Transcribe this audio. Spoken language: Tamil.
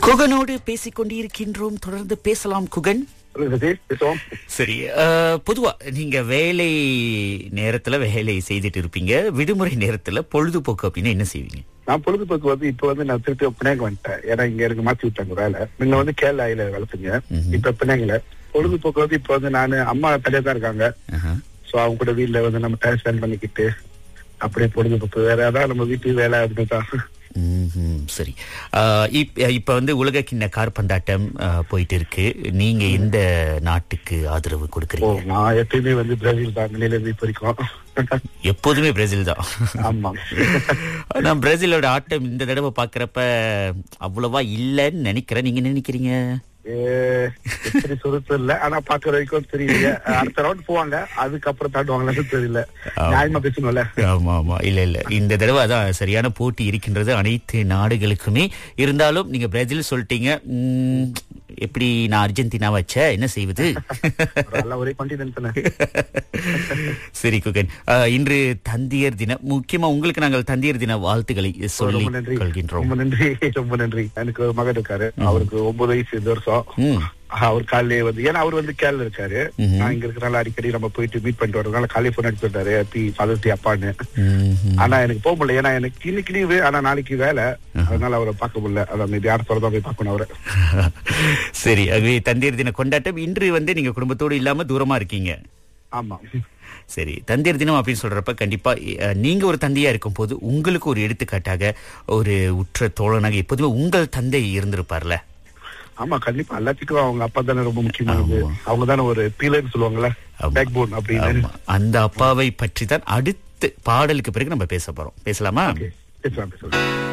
குகனோடு பேசிக் கொண்டிருக்கின்றோம் தொடர்ந்து பேசலாம் குகன் சொல்லுங்க பேசுவோம் சரி அஹ், பொதுவா நீங்க வேலை நேரத்துல வேலை செய்துட்டு இருப்பீங்க விடுமுறை நேரத்துல பொழுதுபோக்கு அப்படின்னு என்ன செய்வீங்க நான் பொழுதுபோக்கு வந்து இப்ப வந்து நான் திருப்பி பினாங்க வந்துட்டேன் ஏன்னா இங்க எனக்கு மாத்தி விட்டாங்க வேலை முன்ன வந்து கேரளாயில வேலை செஞ்சேன் இப்ப பினாங்கல பொழுதுபோக்கு வந்து இப்ப வந்து நானு அம்மா தனியா தான் இருக்காங்க ஆஹா. சோ அவங்க கூட வீட்டுல வந்து நம்ம டைம் ஸ்பெண்ட் பண்ணிக்கிட்டு அப்படியே பொழுதுபோக்கு வேற ஏதாவது நம்ம வீட்டு வேலை அப்படிதான் ம்ஹும், சரி அஹ், இப்ப இப்ப வந்து உலக கிண்ண கார்பந்தாட்டம் அஹ், போயிட்டு இருக்கு நீங்க எந்த நாட்டுக்கு ஆதரவு ஓ கொடுக்கறீங்க நான் எப்பயுமே வந்து பிரேசில் தான் நிலையில இருந்து இப்ப வரைக்கும் எப்போதுமே பிரேசில் தான் ஆமா ஆனா பிரேசிலோட ஆட்டம் இந்த தடவை பாக்குறப்ப அவ்வளவா இல்லைன்னு நினைக்கிறேன் நீங்க என்ன நினைக்கிறீங்க ஏ, எப்படி சொல்றது இல்ல ஆனா பாக்குற வரைக்கும் தெரியல அடுத்த ரவுண்ட் போவாங்க அதுக்கப்புறம் தாண்டுவாங்களான்னு தெரியல நியாயமா பேசணும்ல ஆமா ஆமா இல்ல இல்ல இந்த தடவை அதான் சரியான போட்டி இருக்கின்றது அனைத்து நாடுகளுக்குமே இருந்தாலும் நீங்க பிரேசில் சொல்லிட்டீங்க உம், எப்படி நான் அர்ஜென்டினா வச்ச என்ன செய்வது நல்ல ஒரே கான்டினென்ட் தானே சரி குகன் அஹ், இன்று தந்தையர் தினம் முக்கியமா உங்களுக்கு நாங்கள் தந்தையர் தின வாழ்த்துக்களை சொல்லி ரொம்ப நன்றி கொள்கின்றோம் ரொம்ப நன்றி ரொம்ப நன்றி எனக்கு ஒரு மகன் இருக்காரு அவருக்கு ஒன்பது வயசு இந்த வருஷம் ம். அவர் காலையிலே வந்து ஏன்னா அவர் வந்து கேரள இருக்காரு நான் இங்க இருக்கனால அடிக்கடி நம்ம போயிட்டு மீட் பண்ணிட்டு வரதுனால காலையில போன் அடிச்சு விட்டாரு ஹாப்பி ஃபாதர்ஸ் டே அப்பான்னு ம்ஹும். ஆனா எனக்கு போக முடியல ஏன்னா எனக்கு இன்னைக்கு லீவு ஆனா நாளைக்கு வேலை அதனால அவரை பார்க்க முடியல அதான் மீதி அடுத்த தான் போய் பார்க்கணும் அவரை சரி அது தந்தையர் தின கொண்டாட்டம் இன்று வந்து நீங்க குடும்பத்தோடு இல்லாம தூரமா இருக்கீங்க ஆமா சரி தந்தையர் தினம் அப்படின்னு சொல்றப்ப கண்டிப்பா அஹ், நீங்க ஒரு தந்தையா இருக்கும் போது உங்களுக்கு ஒரு எடுத்துக்காட்டாக ஒரு உற்ற தோழனாக எப்போதுமே உங்கள் தந்தை இருந்திருப்பார்ல ஆமா கண்டிப்பா எல்லாத்துக்கும் அவங்க அப்பா தானே ரொம்ப முக்கியமானது அவங்க தானே ஒரு பீலர்னு சொல்லுவாங்கல்ல ஆமா. பேக் போன் அப்படின்னு ஆமா. அந்த அப்பாவை பற்றி தான் அடுத்து பாடலுக்கு பிறகு நம்ம பேச போறோம் பேசலாமா பேசலாம் பேசலாம்